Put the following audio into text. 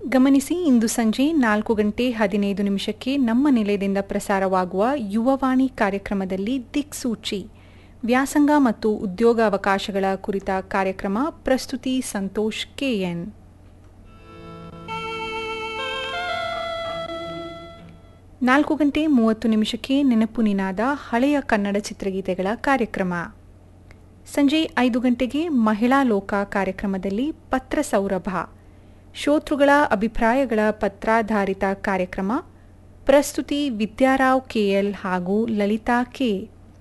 ಗಮನಿಸಿ ಇಂದು ಸಂಜೆ ನಾಲ್ಕು ಗಂಟೆ ಹದಿನೈದು ನಿಮಿಷಕ್ಕೆ ನಮ್ಮ ನಿಲಯದಿಂದ ಪ್ರಸಾರವಾಗುವ ಯುವವಾಣಿ ಕಾರ್ಯಕ್ರಮದಲ್ಲಿ ದಿಕ್ಸೂಚಿ ವ್ಯಾಸಂಗ ಮತ್ತು ಉದ್ಯೋಗ ಅವಕಾಶಗಳ ಕುರಿತ ಕಾರ್ಯಕ್ರಮ ಪ್ರಸ್ತುತಿ ಸಂತೋಷ್ ಕೆಎನ್ ನಾಲ್ಕು ಗಂಟೆ ಮೂವತ್ತು ನಿಮಿಷಕ್ಕೆ ನೆನಪು ನಿನಾದ ಹಳೆಯ ಕನ್ನಡ ಚಿತ್ರಗೀತೆಗಳ ಕಾರ್ಯಕ್ರಮ ಸಂಜೆ ಐದು ಗಂಟೆಗೆ ಮಹಿಳಾ ಲೋಕ ಕಾರ್ಯಕ್ರಮದಲ್ಲಿ ಪತ್ರ ಸೌರಭ ಶ್ರೋತೃಗಳ ಅಭಿಪ್ರಾಯಗಳ ಪತ್ರಾಧಾರಿತ ಕಾರ್ಯಕ್ರಮ ಪ್ರಸ್ತುತಿ ವಿದ್ಯಾರಾವ್ ಕೆಎಲ್ ಹಾಗೂ ಲಲಿತಾ ಕೆ